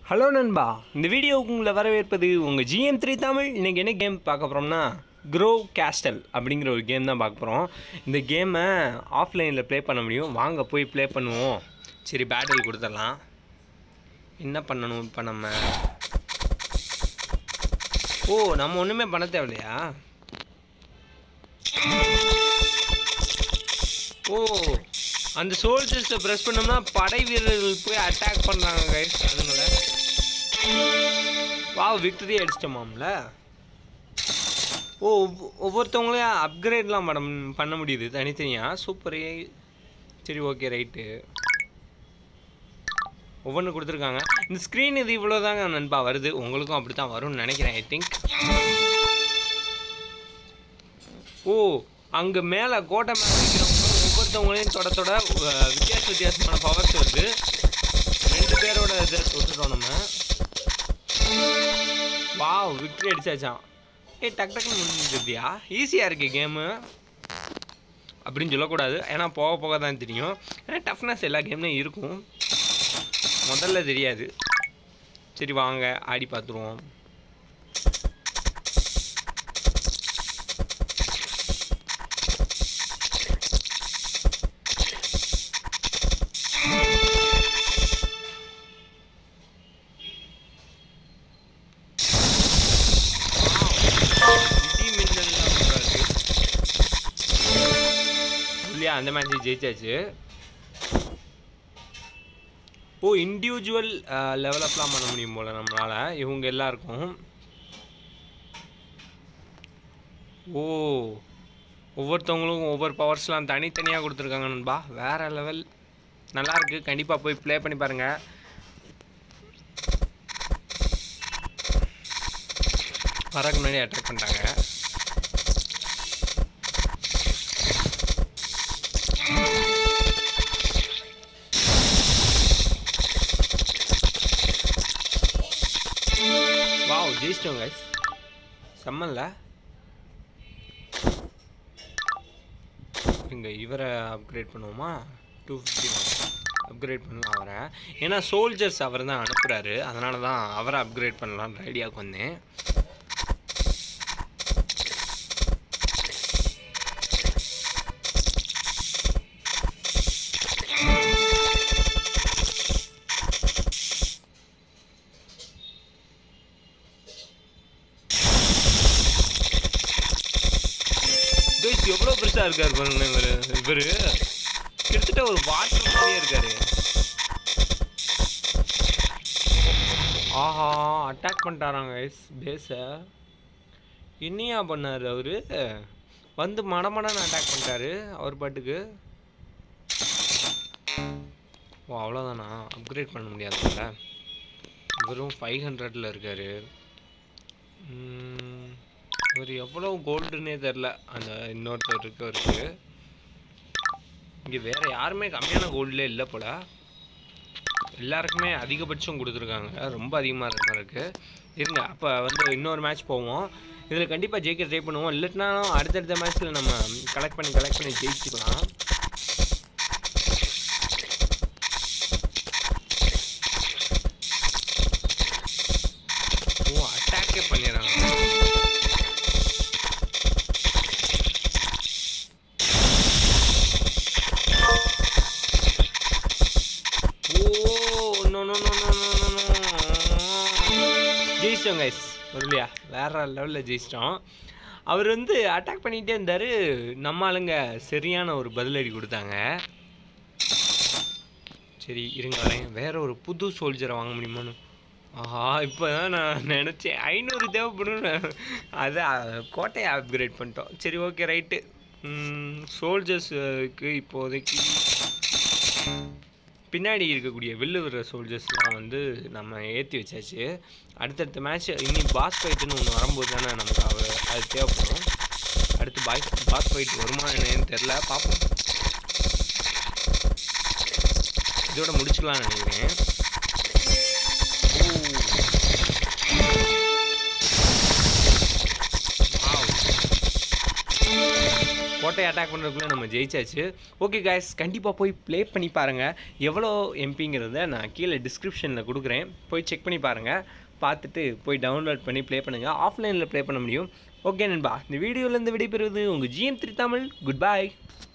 Hello நண்பா இந்த வீடியோவுக்கு உங்களை வரவேற்பது உங்கள் ஜிஎம் த்ரீ தமிழ் இன்றைக்கி என்ன கேம் பார்க்க போகிறோம்னா க்ரோ கேஸ்டல் அப்படிங்கிற ஒரு கேம் தான் பார்க்க போகிறோம் இந்த கேமை ஆஃப்லைனில் ப்ளே பண்ண முடியும் வாங்க போய் ப்ளே பண்ணுவோம் சரி பேட்டில் கொடுத்துடலாம் என்ன பண்ணணும் இப்போ நம்ம ஓ நம்ம ஒன்றுமே பண்ண தேவையில்லையா ஓ அந்த சோல்ஜர்ஸை ப்ரெஸ் பண்ணோம்னா படை வீரர்கள் போய் அட்டாக் பண்ணுறாங்க கைஸ் அதுங்கள வா விக்டரி அடிச்சிட்டோமாம்ல ஓ ஒவ்வொ- ஒவ்வொருத்தவங்களையும் அப்கிரேட்லாம் பண்ண பண்ண முடியுது தனித்தனியாக சூப்பரே சரி ஓகே ரைட்டு ஒவ்வொன்று கொடுத்துருக்காங்க இந்த ஸ்க்ரீன் இது இவ்வளோ தாங்க நண்பா வருது உங்களுக்கும் அப்படி தான் வரும்னு நினைக்கிறேன் ஐ திங்க் ஓ அங்கே மேலே கோட்டை மேலே நிற்கிறவங்க ஒவ்வொருத்தவங்களையும் தொட தொட அஹ், வித்தியாச வித்தியாசமான பவர்ஸ் வருது ரெண்டு பேரோட இதை தொட்டுட்டோம் நம்ம வாவ் விக்டரி அடிச்சாச்சான் ஏய் டக் டக்குன்னு முடிஞ்சிருதியா ஈஸியாக இருக்கு கேமு அப்படின்னு சொல்லக்கூடாது ஏன்னா போக போக தான் தெரியும் ஏன்னா டஃப்னஸ் எல்லா கேம்லையும் இருக்கும் முதல்ல தெரியாது சரி வாங்க ஆடி பார்த்துருவோம் இடி மின்னல்லாம் சூப்பரா இருக்கு இல்லையா அந்த மேட்ச் ஜெயிச்சாச்சு ஓ இண்டிவிஜுவல் லெவல் அப்லாம் பண்ண முடியும் போல நம்மளால இவங்க எல்லாருக்கும் ஓ ஒவ்வொருத்தவங்களுக்கும் ஒவ்வொரு பவர்ஸ்லாம் தனித்தனியாக கொடுத்துருக்காங்க நண்பா வேற லெவல் நல்லா இருக்கு கண்டிப்பாக போய் ப்ளே பண்ணி பாருங்க வரக்கு முன்னாடி அட்டாக் பண்ணிட்டாங்க வாவ் ஜெயிச்சிட்டோம் கைஸ் செம்மல்ல இங்கே இவரை அப்கிரேட் பண்ணுவோமா டூ ஃபிஃப்டி அப்கிரேட் பண்ணலாம் அவரை ஏன்னா சோல்ஜர்ஸ் அவர் தான் அனுப்புகிறாரு அதனால தான் அவரை அப்கிரேட் பண்ணலான்ற ஐடியாவுக்கு வந்தேன் கைஸ் எவ்வளோ பெருசாக இருக்கார் பாருங்க இவர் இவர் கிட்டத்தட்ட ஒரு வாட்டர் மாதிரியே இருக்காரு ஆஹா அட்டாக் பண்ணிட்டாராங்க கைஸ் பேஸை என்னையா பண்ணார் அவரு வந்து மடமடன்னு அட்டாக் பண்ணிட்டாரு அவர் பாட்டுக்கு ஓ அவ்வளோதானா அப்கிரேட் பண்ண முடியாதுல்ல இவரும் ஃபைவ் ஹண்ட்ரடில் இருக்காரு ம், இவர் எவ்வளோ கோல்டுன்னே தெரில அந்த இன்னொருத்தர் இருக்கவருக்கு இங்கே வேற யாருமே கம்மியான கோல்டுலே இல்லை போல எல்லாருக்குமே அதிகபட்சம் கொடுத்துருக்காங்க ரொம்ப அதிகமாக இருக்கிற மாதிரி இருக்கு இருங்க அப்போ வந்து இன்னொரு மேட்ச் போவோம் இதில் கண்டிப்பாக ஜெயிக்க ட்ரை பண்ணுவோம் இல்லட்டினாலும் அடுத்தடுத்த மேட்ச்சில் நம்ம கலெக்ட் பண்ணி கலெக்ட் பண்ணி ஜெயிச்சுக்கலாம் ஓ அட்டாக்கே பண்ணிடுறாங்க ஓ no no no no no no ஜெயிச்சிட்டோம் கைஸ் இல்லையா வேற லெவலில் ஜெயிச்சிட்டோம் அவர் வந்து அட்டாக் பண்ணிகிட்டே இருந்தார் நம்ம ஆளுங்க சரியான ஒரு பதிலடி கொடுத்தாங்க சரி இருங்க வரேன் வேற ஒரு புது சோல்ஜரை வாங்க முடியுமான்னு ஆஹா இப்போ தான் நான் நினச்சேன் ஐநூறு தேவைப்படும்னு அதை கோட்டையை அப்கிரேட் பண்ணிட்டோம் சரி ஓகே ரைட்டு சோல்ஜர்ஸுக்கு இப்போதைக்கு பின்னாடி இருக்கக்கூடிய வில்லு விடுற சோல்ஜர்ஸ்லாம் வந்து நம்ம ஏற்றி வச்சாச்சு அடுத்தடுத்த மேட்ச் இனி பாஸ் ஃபைட்டுன்னு ஒன்று வரும்போது தானே நமக்கு அவ அது தேவைப்படும் அடுத்து பாய் பாஸ் ஃபைட் வருமா என்னன்னு தெரில பார்ப்போம் இதோட முடிச்சுக்கலாம்னு நினைக்கிறேன் ஓ. Wow. கோட்டை கோட்டை அட்டாக் பண்ணுறதுக்குள்ள நம்ம ஜெயிச்சாச்சு ஓகே guys கண்டிப்பாக போய் ப்ளே பண்ணி பாருங்கள் எவ்வளோ எம்பிங்கிறத நான் கீழே டிஸ்கிரிப்ஷனில் கொடுக்குறேன் போய் செக் பண்ணி பாருங்கள் பார்த்துட்டு போய் டவுன்லோட் பண்ணி ப்ளே பண்ணுங்கள் ஆஃப்லைனில் ப்ளே பண்ண முடியும் ஓகே நண்பா இந்த வீடியோலேருந்து விடைபெறுவது உங்கள் GM three Tamil good by